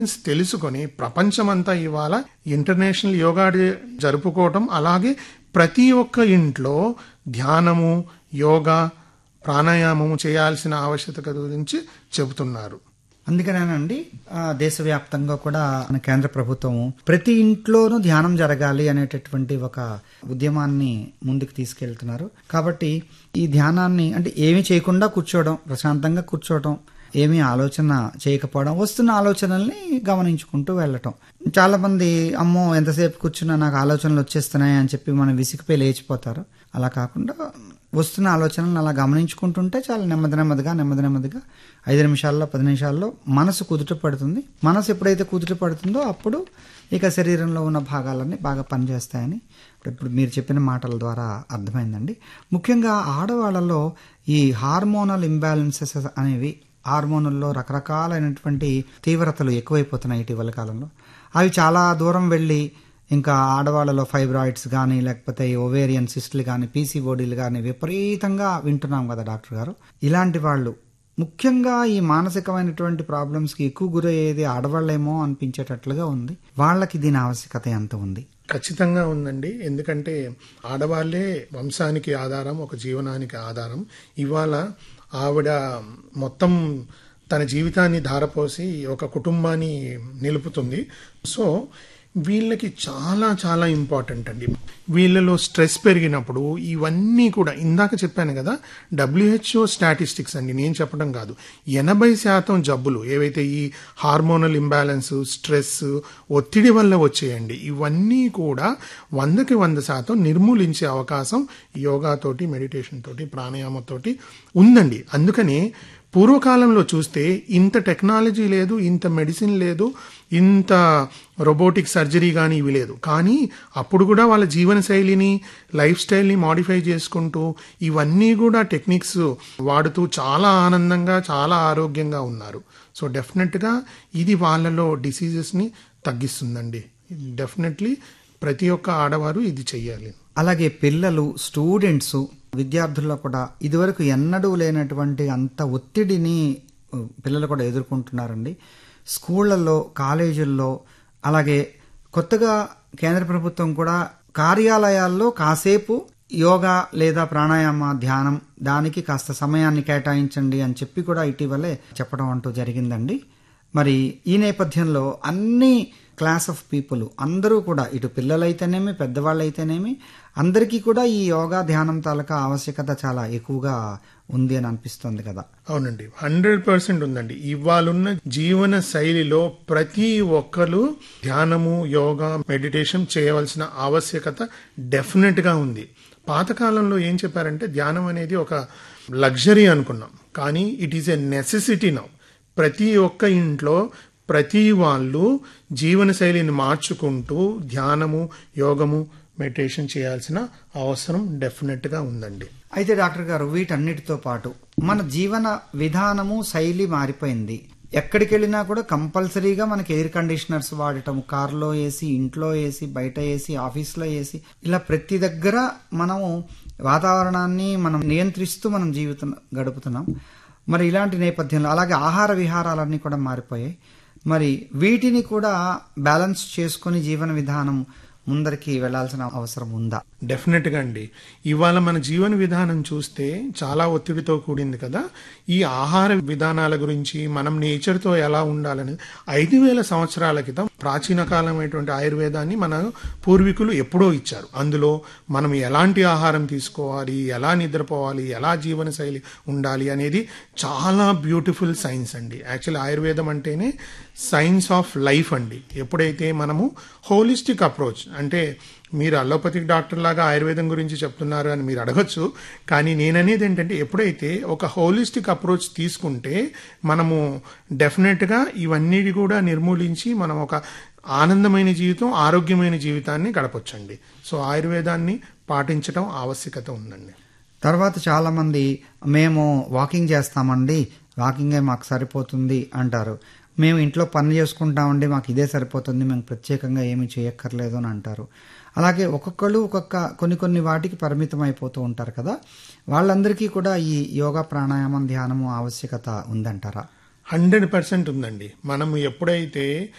తెలుసుకొని ప్రపంచమంతా ఇవాళ ఇంటర్నేషనల్ యోగా డే జరుపుకోవటం అలాగే ప్రతి ఒక్క ఇంట్లో ధ్యానము యోగా ప్రాణాయామము చేయాల్సిన ఆవశ్యకత గురించి చెబుతున్నారు అందుకనేనండి ఆ, దేశవ్యాప్తంగా కూడా మన కేంద్ర ప్రభుత్వం ప్రతి ఇంట్లోనూ ధ్యానం జరగాలి అనేటటువంటి ఒక ఉద్యమాన్ని ముందుకు తీసుకెళ్తున్నారు కాబట్టి ఈ ధ్యానాన్ని అంటే ఏమీ చేయకుండా కూర్చోవడం ప్రశాంతంగా కూర్చోవడం ఏమీ ఆలోచన చేయకపోవడం వస్తున్న ఆలోచనల్ని గమనించుకుంటూ వెళ్ళటం చాలా మంది అమ్మో ఎంతసేపు కూర్చున్నా నాకు ఆలోచనలు వచ్చేస్తున్నాయి అని చెప్పి మనం విసిగిపోయి లేచిపోతారు అలా కాకుండా వస్తున్న ఆలోచనలను అలా గమనించుకుంటుంటే చాలా నెమ్మది నెమ్మదిగా నెమ్మది నెమ్మదిగా ఐదు నిమిషాల్లో పది నిమిషాల్లో మనసు కుదుట పడుతుంది మనసు ఎప్పుడైతే కుదుట పడుతుందో అప్పుడు ఇక శరీరంలో ఉన్న భాగాలన్నీ బాగా పనిచేస్తాయని ఇప్పుడు మీరు చెప్పిన మాటల ద్వారా అర్థమైందండి ముఖ్యంగా ఆడవాళ్ళలో ఈ హార్మోనల్ ఇంబ్యాలెన్సెస్ అనేవి హార్మోనుల్లో రకరకాలైనటువంటి తీవ్రతలు ఎక్కువైపోతున్నాయి ఇటీవల కాలంలో అవి చాలా దూరం వెళ్ళి ఇంకా ఆడవాళ్ళలో ఫైబ్రాయిడ్స్ కానీ లేకపోతే ఓవేరియన్ సిస్టులు కానీ పీసీఓడీలు కానీ విపరీతంగా వింటున్నాం కదా డాక్టర్ గారు ఇలాంటి వాళ్ళు ముఖ్యంగా ఈ మానసికమైనటువంటి ప్రాబ్లమ్స్కి ఎక్కువ గురయ్యేది ఆడవాళ్ళేమో అనిపించేటట్లుగా ఉంది వాళ్ళకి దీని ఆవశ్యకత ఎంత ఉంది ఖచ్చితంగా ఉందండి ఎందుకంటే ఆడవాళ్లే వంశానికి ఆధారం ఒక జీవనానికి ఆధారం ఇవాళ ఆవిడ మొత్తం తన జీవితాన్ని ధారపోసి ఒక కుటుంబాన్ని నిలుపుతుంది సో వీళ్ళకి చాలా చాలా ఇంపార్టెంట్ అండి వీళ్ళలో స్ట్రెస్ పెరిగినప్పుడు ఇవన్నీ కూడా ఇందాక చెప్పాను కదా డబ్ల్యూహెచ్ఓ స్టాటిస్టిక్స్ అండి నేను చెప్పడం కాదు ఎనభై శాతం జబ్బులు ఏవైతే ఈ హార్మోనల్ ఇంబ్యాలెన్స్ స్ట్రెస్ ఒత్తిడి వల్ల వచ్చేయండి ఇవన్నీ కూడా వందకి వంద శాతం నిర్మూలించే అవకాశం యోగాతోటి మెడిటేషన్ తోటి ప్రాణాయామతోటి ఉందండి అందుకని పూర్వకాలంలో చూస్తే ఇంత టెక్నాలజీ లేదు ఇంత మెడిసిన్ లేదు ఇంత రోబోటిక్ సర్జరీ కానీ ఇవి లేదు కానీ అప్పుడు కూడా వాళ్ళ జీవన శైలిని లైఫ్ స్టైల్ని మాడిఫై చేసుకుంటూ ఇవన్నీ కూడా టెక్నిక్స్ వాడుతూ చాలా ఆనందంగా చాలా ఆరోగ్యంగా ఉన్నారు సో డెఫినెట్గా ఇది వాళ్ళలో డిసీజెస్ని తగ్గిస్తుందండి డెఫినెట్లీ ప్రతి ఒక్క ఆడవారు ఇది చెయ్యాలి అలాగే పిల్లలు స్టూడెంట్స్ విద్యార్థుల్లో కూడా ఇదివరకు ఎన్నడూ లేనటువంటి అంత ఒత్తిడిని ఉ, పిల్లలు కూడా ఎదుర్కొంటున్నారండి స్కూళ్లలో కాలేజీల్లో అలాగే కొత్తగా కేంద్ర ప్రభుత్వం కూడా కార్యాలయాల్లో కాసేపు యోగా లేదా ప్రాణాయామ ధ్యానం దానికి కాస్త సమయాన్ని కేటాయించండి అని చెప్పి కూడా ఇటీవలే చెప్పడం అంటూ జరిగిందండి మరి ఈ నేపథ్యంలో అన్ని క్లాస్ ఆఫ్ పీపుల్ అందరూ కూడా ఇటు పిల్లలైతేనేమి పెద్దవాళ్ళైతేనేమి అందరికీ కూడా ఈ యోగా ధ్యానం తాలూకా ఆవశ్యకత చాలా ఎక్కువగా ఉంది అని అనిపిస్తుంది కదా అవునండి హండ్రెడ్ పర్సెంట్ ఉందండి ఇవాళున్న జీవన శైలిలో ప్రతి ఒక్కరు ధ్యానము యోగా మెడిటేషన్ చేయవలసిన ఆవశ్యకత డెఫినెట్ గా ఉంది పాతకాలంలో ఏం చెప్పారంటే ధ్యానం అనేది ఒక లగ్జరీ అనుకున్నాం కానీ it is a necessity now ప్రతి ఒక్క ఇంట్లో ప్రతి వాళ్ళు జీవన శైలిని మార్చుకుంటూ ధ్యానము యోగము మెడిటేషన్ చేయాల్సిన అవసరం డెఫినెట్ గా ఉందండి అయితే డాక్టర్ గారు వీటన్నిటితో పాటు మన జీవన విధానము శైలి మారిపోయింది ఎక్కడికి వెళ్ళినా కూడా కంపల్సరీగా మనకి ఎయిర్ కండిషనర్స్ వాడటం కార్లో ఏసీ ఇంట్లో ఏసీ బయట ఏసీ ఆఫీస్లో ఏసీ ఇలా ప్రతి దగ్గర మనము వాతావరణాన్ని మనం నియంత్రిస్తూ మనం జీవితం గడుపుతున్నాం మరి ఇలాంటి నేపథ్యంలో అలాగే ఆహార విహారాలన్నీ కూడా మారిపోయాయి మరి వీటిని కూడా బ్యాలెన్స్ చేసుకొని జీవన విధానం ముందరికి వెళ్లాల్సిన అవసరం ఉందా డెఫినెట్ గా అండి ఇవాళ మన జీవన విధానం చూస్తే చాలా ఒత్తిడితో కూడింది కదా ఈ ఆహార విధానాల గురించి మనం నేచర్ తో ఎలా ఉండాలని ఐదు వేల సంవత్సరాల క్రితం ప్రాచీన కాలమైనటువంటి ఆయుర్వేదాన్ని మన పూర్వీకులు ఎప్పుడో ఇచ్చారు అందులో మనం ఎలాంటి ఆహారం తీసుకోవాలి ఎలా నిద్రపోవాలి ఎలా జీవన శైలి ఉండాలి అనేది చాలా బ్యూటిఫుల్ సైన్స్ అండి యాక్చువల్లీ ఆయుర్వేదం అంటేనే సైన్స్ ఆఫ్ లైఫ్ అండి ఎప్పుడైతే మనము హోలిస్టిక్ అప్రోచ్ అంటే మీరు అలోపతిక్ డాక్టర్ లాగా ఆయుర్వేదం గురించి చెప్తున్నారు అని మీరు అడగచ్చు కానీ నేననేది ఏంటంటే ఎప్పుడైతే ఒక హోలిస్టిక్ అప్రోచ్ తీసుకుంటే మనము డెఫినెట్గా ఇవన్నీ కూడా నిర్మూలించి మనం ఒక ఆనందమైన జీవితం ఆరోగ్యమైన జీవితాన్ని గడపొచ్చండి సో ఆయుర్వేదాన్ని పాటించడం ఆవశ్యకత ఉందండి తర్వాత చాలా మంది మేము వాకింగ్ చేస్తామండి వాకింగే మాకు సరిపోతుంది అంటారు మేము ఇంట్లో పని చేసుకుంటామండి మాకు ఇదే సరిపోతుంది మేము ప్రత్యేకంగా ఏమీ చేయక్కర్లేదు అని అంటారు అలాగే ఒక్కొక్కళ్ళు ఒక్కొక్క కొన్ని కొన్ని వాటికి పరిమితం అయిపోతూ ఉంటారు కదా వాళ్ళందరికీ కూడా ఈ యోగా ప్రాణాయామం ధ్యానము ఆవశ్యకత ఉందంటారా హండ్రెడ్ పర్సెంట్ ఉందండి మనం ఎప్పుడైతే